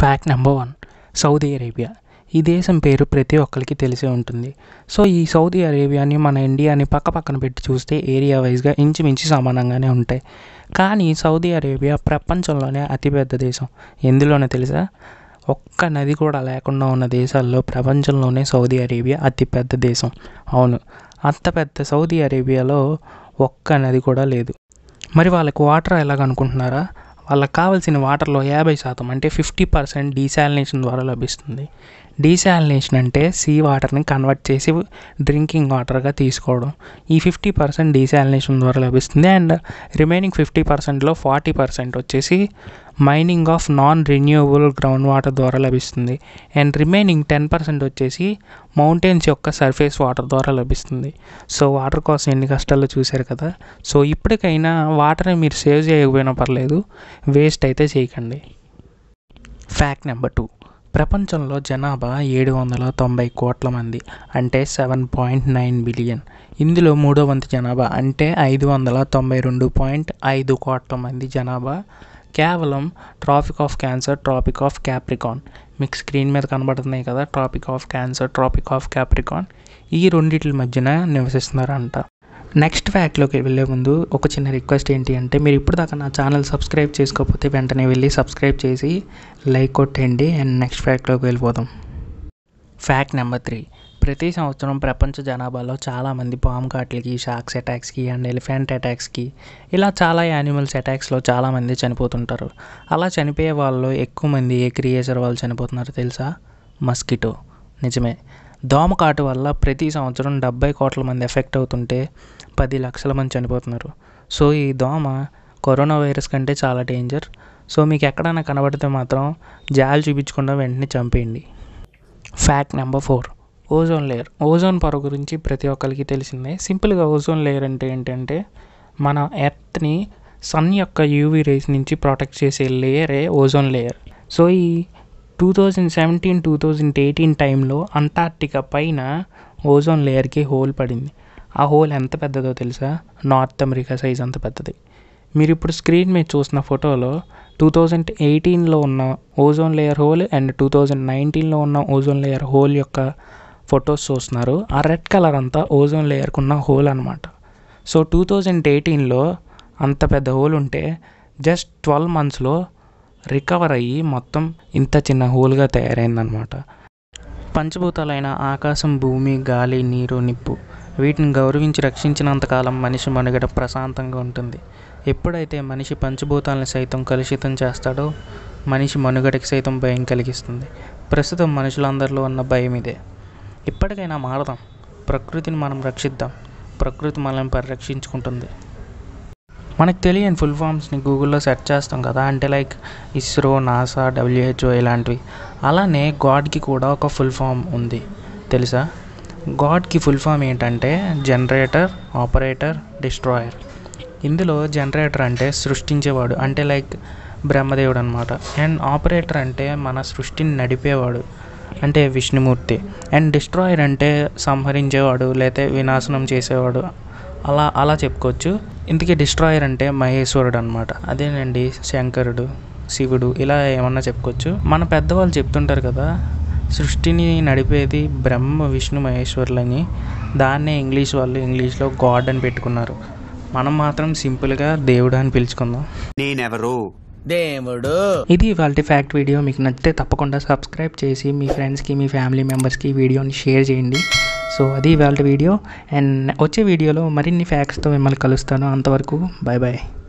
fact number one Saudi Arabia ఈ దేశం పేరు ప్రతి ఒక్కరికి తెలిసే ఉంటుంది సో ఈ సౌదీ అరేబియాని మన ఇండియాని పక్క పక్కన పెట్టి చూస్తే ఏరియా వైజ్గా ఇంచుమించు సమానంగానే ఉంటాయి కానీ సౌదీ అరేబియా ప్రపంచంలోనే అతిపెద్ద దేశం ఎందులోనే తెలుసా ఒక్క నది కూడా లేకుండా ఉన్న దేశాల్లో ప్రపంచంలోనే సౌదీ అరేబియా అతిపెద్ద దేశం అవును అంత పెద్ద సౌదీ అరేబియాలో ఒక్క నది కూడా లేదు మరి వాళ్ళకి వాటర్ ఎలాగనుకుంటున్నారా వాళ్ళకి కావాల్సిన వాటర్లో యాభై శాతం అంటే ఫిఫ్టీ పర్సెంట్ డీసాలినేషన్ ద్వారా లభిస్తుంది డీసాలినేషన్ అంటే సీ వాటర్ని కన్వర్ట్ చేసి డ్రింకింగ్ వాటర్గా తీసుకోవడం ఈ ఫిఫ్టీ పర్సెంట్ డీసాలినేషన్ ద్వారా లభిస్తుంది అండ్ రిమైనింగ్ ఫిఫ్టీ పర్సెంట్లో ఫార్టీ పర్సెంట్ వచ్చేసి mining of non renewable ground water ద్వారా లభిస్తుంది అండ్ రిమైనింగ్ టెన్ పర్సెంట్ వచ్చేసి మౌంటైన్స్ యొక్క సర్ఫేస్ వాటర్ ద్వారా లభిస్తుంది సో వాటర్ కోసం ఎన్ని కష్టాలు చూశారు కదా సో ఇప్పటికైనా వాటర్ని మీరు సేవ్ చేయకపోయినా పర్లేదు వేస్ట్ అయితే చేయకండి ఫ్యాక్ట్ నెంబర్ టూ ప్రపంచంలో జనాభా ఏడు వందల తొంభై కోట్ల మంది అంటే సెవెన్ పాయింట్ నైన్ బిలియన్ ఇందులో మూడో వంతు జనాభా అంటే ఐదు వందల తొంభై రెండు పాయింట్ ఐదు కోట్ల మంది జనాభా కేవలం Tropic of Cancer Tropic of Capricorn మీకు స్క్రీన్ మీద కనబడుతున్నాయి కదా Tropic of Cancer Tropic of Capricorn ఈ రెండింటి మధ్యన నివసిస్తున్నారంట నెక్స్ట్ ఫ్యాక్ట్లోకి వెళ్ళే ముందు ఒక చిన్న రిక్వెస్ట్ ఏంటి అంటే మీరు ఇప్పుడు దాకా నా ఛానల్ సబ్స్క్రైబ్ చేసుకోకపోతే వెంటనే వెళ్ళి సబ్స్క్రైబ్ చేసి లైక్ కొట్టండి అండ్ నెక్స్ట్ ఫ్యాక్ట్లోకి వెళ్ళిపోదాం ఫ్యాక్ట్ నెంబర్ త్రీ ప్రతి సంవత్సరం ప్రపంచ జనాభాలో చాలామంది పాము కాట్లకి షార్క్స్ అటాక్స్కి అండ్ ఎలిఫెంట్ అటాక్స్కి ఇలా చాలా యానిమల్స్ అటాక్స్లో చాలామంది చనిపోతుంటారు అలా చనిపోయే వాళ్ళు ఎక్కువ మంది ఏ క్రియేచర్ వాళ్ళు చనిపోతున్నారు తెలుసా మస్కిటో నిజమే దోమ కాటు వల్ల ప్రతి సంవత్సరం డెబ్బై కోట్ల మంది ఎఫెక్ట్ అవుతుంటే పది లక్షల మంది చనిపోతున్నారు సో ఈ దోమ కరోనా వైరస్ కంటే చాలా డేంజర్ సో మీకు ఎక్కడైనా కనబడితే మాత్రం జాలి చూపించకుండా వెంటనే చంపేయండి fact number four ozone layer ozone పొర గురించి ప్రతి ఒక్కరికి తెలిసిందే సింపుల్గా ఓజోన్ లేయర్ అంటే ఏంటంటే మన ఎర్త్ని సన్ యొక్క యూవీ రేస్ నుంచి ప్రొటెక్ట్ చేసే లేయరే ఓజోన్ లేయర్ సో ఈ two thousand seventeen two thousand eighteen టైంలో అంటార్క్టికా పైన ఓజోన్ లేయర్కి హోల్ పడింది ఆ హోల్ ఎంత పెద్దదో తెలుసా నార్త్ అమెరికా సైజ్ అంత పెద్దది మీరు ఇప్పుడు స్క్రీన్ మీద చూసిన ఫోటోలో టూ థౌజండ్ ఎయిటీన్లో ఉన్న ozone layer hole and two thousand నైన్టీన్లో ఉన్న ఓజోన్ లేయర్ హోల్ యొక్క ఫొటోస్ చూస్తున్నారు ఆ రెడ్ కలర్ అంతా ఓజోన్ లేయర్కి ఉన్న హోల్ అనమాట సో టూ థౌజండ్ ఎయిటీన్లో అంత పెద్ద హోల్ ఉంటే జస్ట్ ట్వెల్వ్ మంత్స్లో రికవర్ అయ్యి మొత్తం ఇంత చిన్న హోల్గా తయారైందనమాట పంచభూతాలైన ఆకాశం భూమి గాలి నీరు నిప్పు వీటిని గౌరవించి రక్షించినంతకాలం మనిషి మనుగడ ప్రశాంతంగా ఉంటుంది ఎప్పుడైతే మనిషి పంచభూతాలను సైతం కలుషితం చేస్తాడో మనిషి మనుగడకి సైతం భయం కలిగిస్తుంది ప్రస్తుతం మనుషులందరిలో ఉన్న భయం ఇదే ఇప్పటికైనా మారదాం ప్రకృతిని మనం రక్షిద్దాం ప్రకృతి మనల్ని పరిరక్షించుకుంటుంది మనకు తెలియని ఫుల్ ఫామ్స్ని గూగుల్లో సెర్చ్ చేస్తాం కదా అంటే లైక్ ఇస్రో నాసా డబ్ల్యూహెచ్ఓ ఇలాంటివి అలానే గాడ్కి కూడా ఒక ఫుల్ ఫామ్ ఉంది తెలుసా గాడ్కి ఫుల్ ఫామ్ ఏంటంటే జనరేటర్ ఆపరేటర్ డిస్ట్రాయర్ ఇందులో జనరేటర్ అంటే సృష్టించేవాడు అంటే లైక్ బ్రహ్మదేవుడు అనమాట అండ్ ఆపరేటర్ అంటే మన సృష్టిని నడిపేవాడు అంటే విష్ణుమూర్తి అండ్ డిస్ట్రాయర్ అంటే సంహరించేవాడు లేతే వినాశనం చేసేవాడు అలా అలా చెప్పుకోవచ్చు ఇంతకీ డిస్ట్రాయర్ అంటే మహేశ్వరుడు అనమాట అదేనండి శంకరుడు శివుడు ఇలా ఏమన్నా చెప్పుకోవచ్చు మన పెద్దవాళ్ళు చెప్తుంటారు కదా సృష్టిని నడిపేది బ్రహ్మ విష్ణు మహేశ్వరులని దాన్నే ఇంగ్లీష్ వాళ్ళు ఇంగ్లీష్లో గాడ్ అని పెట్టుకున్నారు మనం మాత్రం సింపుల్గా దేవుడు అని పిలుచుకుందాం నేనెవరు దేవుడు ఇది వాళ్ళ ఫ్యాక్ట్ వీడియో మీకు నచ్చితే తప్పకుండా సబ్స్క్రైబ్ చేసి మీ ఫ్రెండ్స్కి మీ ఫ్యామిలీ మెంబర్స్కి ఈ వీడియోని షేర్ చేయండి సో అది వాళ్ళ వీడియో అండ్ వచ్చే వీడియోలో మరిన్ని ఫ్యాక్ట్స్తో మిమ్మల్ని కలుస్తాను అంతవరకు బాయ్ బాయ్